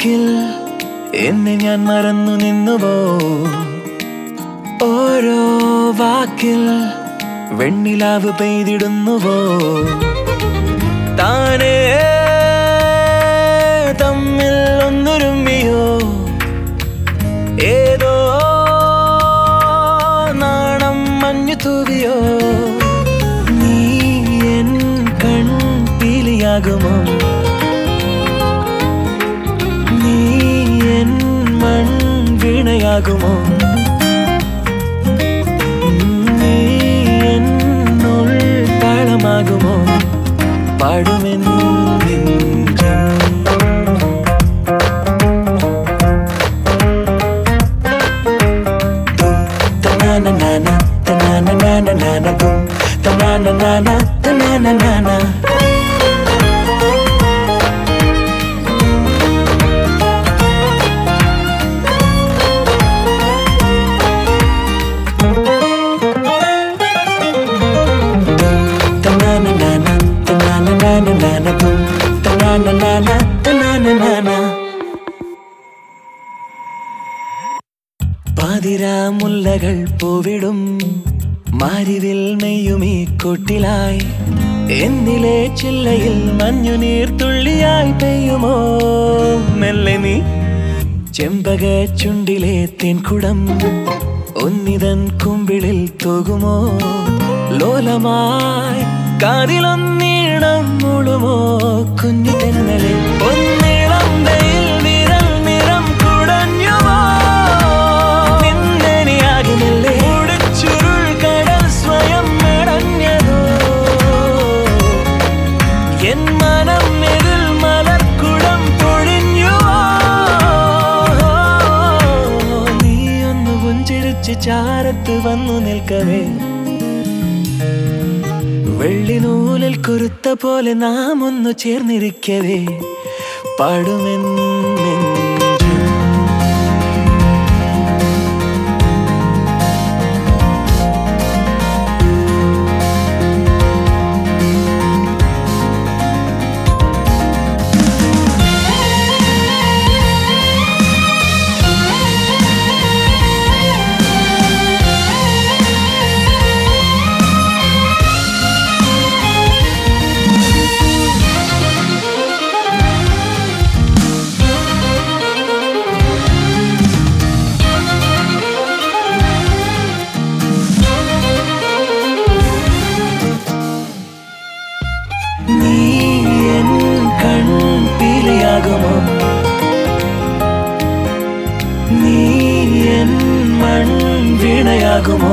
വാക്കിൽ എന്നെ ഞാൻ മറന്നു നിന്നുവോ ഓരോ വാക്കിൽ വെണ്ണിലാവ് പെയ്തിടുന്നുവോ താനേ തമ്മിൽ ഒന്നുരുമ്മിയോ ഏതോ നാണം മഞ്ഞു തൂവിയോ നീ എൻ കൺപീലിയാകുമോ നീ എൻ മൺവീണയാകുമോ നീ എന്നുൾ താളമാകുമോ പാടുമെൻ നെഞ്ചം Ta-na-na-na-na, ta-na-na-na-na-na, boom. Ta-na-na-na-na, ta-na-na-na-na. Ta-na-na-na-na, ta-na-na-na-na-na, boom. Ta-na-na-na-na, ta-na-na-na-na. പാതിരാമുല്ലകൾ പൂവിടും മാരിവിൽ മെയ്യുമീ കൊട്ടിലായി എന്നിലെ ചില്ലയിൽ മഞ്ഞുനീർ തുള്ളിയായി പെയ്യുമോ മെല്ലെ നീ ചെമ്പക ചുണ്ടിലെ തേൻകുടം ഒന്നിതൻ കുമ്പിളിൽ തൂകുമോ ലോലമായി കാതിലൊന്നീണം മുളുമോ കുഞ്ഞു തെന്നലെ ഒന്നിളം വെയിൽ വിരൽ നിറം കുടഞ്ഞുമോ നിന്നെനിയാകുമല്ലേ ചുരുൾ കടൽ സ്വയം അടഞ്ഞതോ എൻ മനം എതിൽ മലർക്കുടം പൊഴിഞ്ഞുവോ നീ ഒന്ന് പുഞ്ചിരിച്ച് ചാരത്ത് വന്നു നിൽക്കവേ വെള്ളിനൂലിൽ കുരുത്ത പോലെ നാം ഒന്ന് ചേർന്നിരിക്കവേ പാടുമെന്നെഞ്ചും നീ എൻ കൺപീലിയാകുമോ നീ എൻ മൺവീണയാകുമോ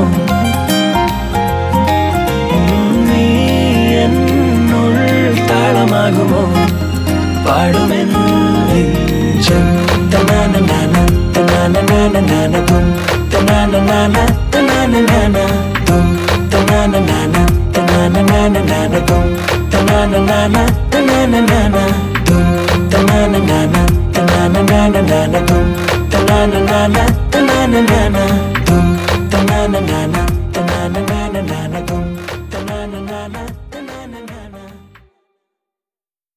നീ എന്നുൾ താളമാകുമോ പാടുമെൻ നെഞ്ചം തനാനനാന തനാനനാന തും തനാനനാന തനാനനാന തും തനാനനാന തനാനനാന തും തനാനനാന തനാനനാന തും തനാനനാന തനാനനാന തും തനാനനാന തനാനനാന തും തനാനനാന